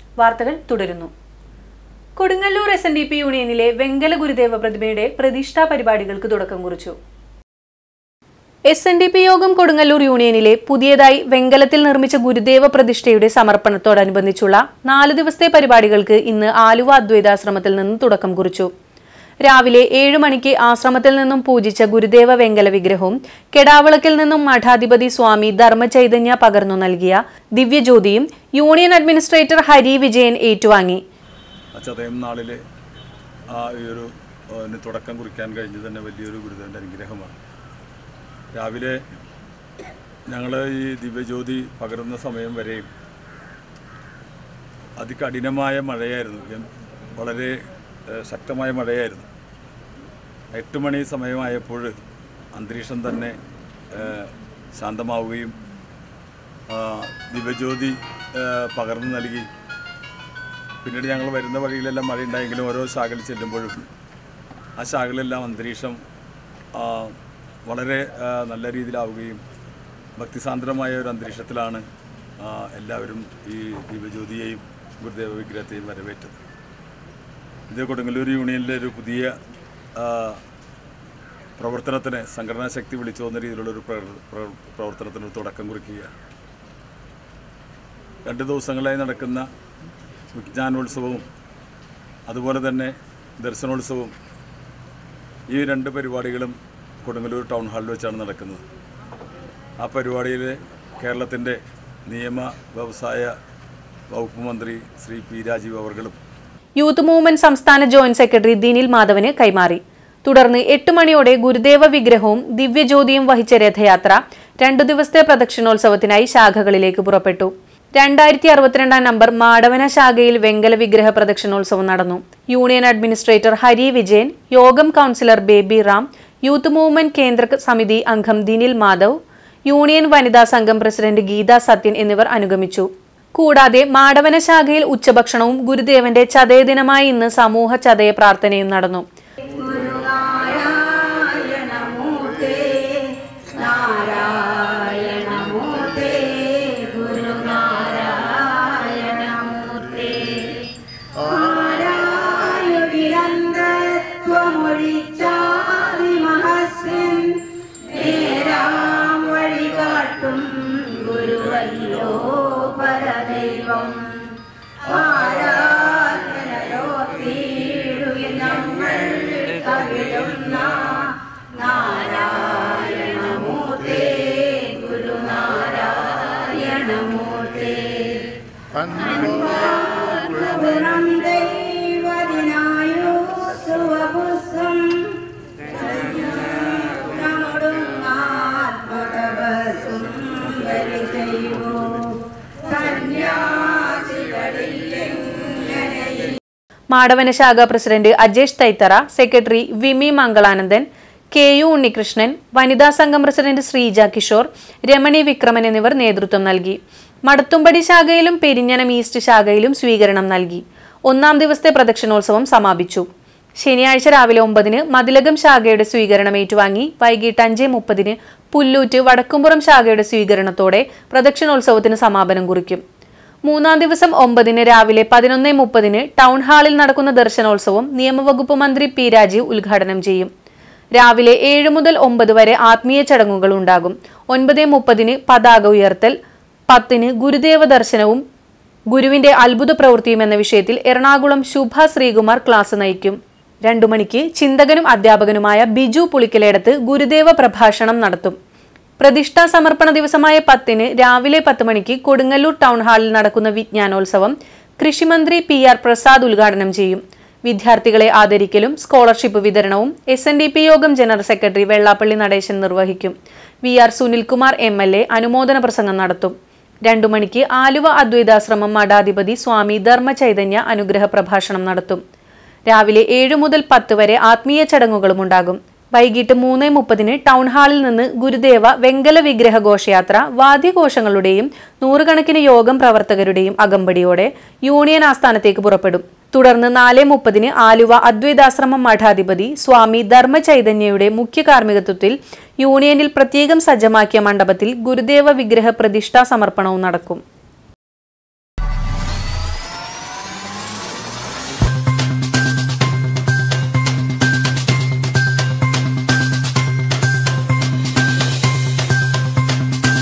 വാർത്തകൾ തുടരുന്നു Kodungallur S N D P യൂണിയനിലെ വെങ്കല ഗുരുദേവ പ്രതിമയുടെ പ്രതിഷ്ഠാ പരിപാടികൾക്ക് തുടക്കം കുറിച്ചു എസ് എൻ ഡി പി യോഗം കൊടുങ്ങല്ലൂർ യൂണിയനിലെ പുതിയതായി വെങ്കലത്തിൽ നിർമ്മിച്ച ഗുരുദേവ പ്രതിഷ്ഠയുടെ സമർപ്പണത്തോടനുബന്ധിച്ചുള്ള നാല് ദിവസത്തെ പരിപാടികൾക്ക് ഇന്ന് ആലുവ അദ്വൈതാശ്രമത്തിൽ നിന്ന് തുടക്കം കുറിച്ചു രാവിലെ ഏഴ് മണിക്ക് ആശ്രമത്തിൽ നിന്നും പൂജിച്ച ഗുരുദേവ വെങ്കല വിഗ്രഹവും കെടാവളക്കിൽ നിന്നും മഠാധിപതി സ്വാമി ധർമ്മചൈതന്യ പകർന്നു നൽകിയ ദിവ്യജ്യോതിയും യൂണിയൻ അഡ്മിനിസ്ട്രേറ്റർ ഹരി വിജയൻ ഏറ്റുവാങ്ങി ചതയം നാളിൽ ആ ഈ ഒരു അതിന് തുടക്കം കുറിക്കാൻ കഴിഞ്ഞത് തന്നെ വലിയൊരു ഗുരുദേവൻ്റെ അനുഗ്രഹമാണ് രാവിലെ ഞങ്ങൾ ഈ ദിവ്യജ്യോതി പകരുന്ന സമയം വരെയും അതികഠിനമായ മഴയായിരുന്നു ഗം- വളരെ ഏഹ്, ശക്തമായ മഴയായിരുന്നു എട്ട് മണി സമയമായപ്പോൾ അന്തരീക്ഷം തന്നെ ഏഹ്, ശാന്തമാവുകയും ആ, ദിവ്യജ്യോതി ഏഹ്, പകർന്നു നൽകി പിന്നീട് ഞങ്ങൾ വരുന്ന വഴിയിലെല്ലാം മഴയുണ്ടായെങ്കിലും ഓരോ ശാഖയിൽ ചെല്ലുമ്പോഴും ആ ശാഖകളിലെല്ലാം അന്തരീക്ഷം ആ, വളരെ ആ, നല്ല രീതിയിലാവുകയും ഭക്തിസാന്ദ്രമായ ഒരു അന്തരീക്ഷത്തിലാണ് ആ, എല്ലാവരും ഈ ദിവ്യജ്യോതിയെയും ഗുരുദേവ വിഗ്രഹത്തെയും വരവേറ്റത് ഇത് കൊടുങ്ങല്ലൂർ യൂണിയനിലെ ഒരു പുതിയ ആ, പ്രവർത്തനത്തിന് സംഘടനാ ശക്തി വിളിച്ചു വന്ന രീതിയിലുള്ളൊരു പ്രവർ- പ്രവർ- പ്രവർത്തനത്തിന് ഒരു തുടക്കം കുറിക്കുകയാണ് രണ്ട് ദിവസങ്ങളായി നടക്കുന്ന വിജ്ഞാനോത്സവവും അതുപോലെ തന്നെ ദർശനോത്സവവും ഈ രണ്ട് പരിപാടികളും കൊടുങ്ങല്ലൂർ ടൗൺ ഹാളിൽ വെച്ചാണ് നടക്കുന്നത് ആ പരിപാടിയിൽ കേരളത്തിൻ്റെ നിയമ വ്യവസായ വകുപ്പ് മന്ത്രി ശ്രീ പി രാജീവ് അവർകളും യൂത്ത് മൂവ്മെന്റ് സംസ്ഥാന ജോയിന്റ് സെക്രട്ടറി ദിനിൽ മാധവന് കൈമാറി തുടർന്ന് എട്ട് മണിയോടെ ഗുരുദേവ വിഗ്രഹവും ദിവ്യജ്യോതിയും വഹിച്ച രഥയാത്ര രണ്ടു ദിവസത്തെ പ്രദക്ഷിണോത്സവത്തിനായി ശാഖകളിലേക്ക് പുറപ്പെട്ടു രണ്ടായിരത്തി അറുപത്തിരണ്ടാം നമ്പർ മാടവന ശാഖയിൽ വെങ്കല വിഗ്രഹ പ്രദക്ഷിണോത്സവം നടന്നു യൂണിയൻ അഡ്മിനിസ്ട്രേറ്റർ ഹരി വിജയൻ യോഗം councillor Baby Ram youth movement കേന്ദ്ര സമിതി അംഗം ദിനിൽ മാധവ് യൂണിയൻ വനിതാ സംഘം പ്രസിഡന്റ് ഗീത സത്യൻ എന്നിവർ അനുഗമിച്ചു കൂടാതെ മാടവന ശാഖയിൽ ഉച്ചഭക്ഷണവും ഗുരുദേവന്റെ ചതയദിനമായി ഇന്ന് സമൂഹ ചതയ പ്രാർത്ഥനയും നടന്നു നാരായണമൂർത്തേ നാരായണമൂർത്തേ ഗുരുനാരായണമൂർത്തേ ആരായുകിരന്തമൊഴിച്ചാതിമഹസ്യൻ നേരാം വഴി കാട്ടും ഗുരുവല്ലോ പരദൈവം ആരാധനയോ തീടുക ഞങ്ങൾ കവിടുന്ന നാരായണമൂർത്തേ ഗുരുനാരായണമൂർത്തേ ഗുണം ദൈവദിനായോ സുവപുസ്സം നമ്മുടുങ്ങാത്മതപസ്സും ബലി ചെയ്യൂ സന്യാസികളില്ലെങ്ങനെ മാടവന ശാഖ president Ajesh Thaithara secretary Vimi Mangalanandan K U Unnikrishnan വനിതാ സംഘം പ്രസിഡന്റ് ശ്രീജ കിഷോർ രമണി വിക്രമൻ എന്നിവർ നേതൃത്വം നൽകി മടത്തുംപടി ശാഖയിലും പെരിഞ്ഞനം ഈസ്റ്റ് ശാഖയിലും സ്വീകരണം നൽകി ഒന്നാം ദിവസത്തെ പ്രദക്ഷിണോത്സവം സമാപിച്ചു ശനിയാഴ്ച രാവിലെ ഒമ്പതിന് മതിലകം ശാഖയുടെ സ്വീകരണം ഏറ്റുവാങ്ങി വൈകിട്ട് അഞ്ച് മുപ്പതിന് പുല്ലൂറ്റ് വടക്കുംപുറം ശാഖയുടെ സ്വീകരണത്തോടെ പ്രദക്ഷിണോത്സവത്തിന് സമാപനം കുറിക്കും മൂന്നാം ദിവസം ഒമ്പതിന് രാവിലെ പതിനൊന്ന് മുപ്പതിന് ടൗൺ ഹാളിൽ നടക്കുന്ന ദർശനോത്സവം നിയമവകുപ്പ് മന്ത്രി പി രാജീവ് ഉദ്ഘാടനം ചെയ്യും രാവിലെ ഏഴ് മുതൽ ഒമ്പത് വരെ ആത്മീയ ചടങ്ങുകൾ ഉണ്ടാകും ഒൻപത് മുപ്പതിന് പതാക ഉയർത്തൽ പത്തിന് ഗുരുദേവ ദർശനവും ഗുരുവിന്റെ അത്ഭുത പ്രവൃത്തിയും എന്ന വിഷയത്തിൽ എറണാകുളം ശുഭ ശ്രീകുമാർ ക്ലാസ് നയിക്കും രണ്ടു മണിക്ക് ചിന്തകനും അധ്യാപകനുമായ ബിജു പുളിക്കലേടത്ത് ഗുരുദേവ പ്രഭാഷണം നടത്തും പ്രതിഷ്ഠാ സമർപ്പണ ദിവസമായ പത്തിന് രാവിലെ പത്ത് മണിക്ക് കൊടുങ്ങല്ലൂർ ടൗൺ ഹാളിൽ നടക്കുന്ന വിജ്ഞാനോത്സവം കൃഷിമന്ത്രി പി ആർ പ്രസാദ് ഉദ്ഘാടനം ചെയ്യും വിദ്യാർത്ഥികളെ ആദരിക്കലും സ്കോളർഷിപ്പ് വിതരണവും എസ് എൻ ഡി പി യോഗം ജനറൽ സെക്രട്ടറി വെള്ളാപ്പള്ളി നടേശൻ നിർവഹിക്കും V R Sunilkumar M L A അനുമോദന പ്രസംഗം നടത്തും രണ്ടു മണിക്ക് ആലുവ അദ്വൈതാശ്രമം മഠാധിപതി സ്വാമി ധർമ്മചൈതന്യ അനുഗ്രഹ പ്രഭാഷണം നടത്തും രാവിലെ ഏഴ് മുതൽ പത്ത് വരെ ആത്മീയ ചടങ്ങുകളും ഉണ്ടാകും വൈകിട്ട് മൂന്ന് മുപ്പതിന് ടൗൺ ഹാളിൽ നിന്ന് ഗുരുദേവ വെങ്കല വിഗ്രഹ ഘോഷയാത്ര വാദ്യഘോഷങ്ങളുടെയും നൂറുകണക്കിന് യോഗം പ്രവർത്തകരുടെയും അകമ്പടിയോടെ യൂണിയൻ ആസ്ഥാനത്തേക്ക് പുറപ്പെടും തുടർന്ന് നാല് മുപ്പതിന് ആലുവ അദ്വൈതാശ്രമം മഠാധിപതി സ്വാമി ധർമ്മചൈതന്യയുടെ മുഖ്യ കാർമ്മികത്വത്തിൽ യൂണിയനിൽ പ്രത്യേകം സജ്ജമാക്കിയ മണ്ഡപത്തിൽ ഗുരുദേവ വിഗ്രഹ പ്രതിഷ്ഠാ സമർപ്പണവും നടക്കും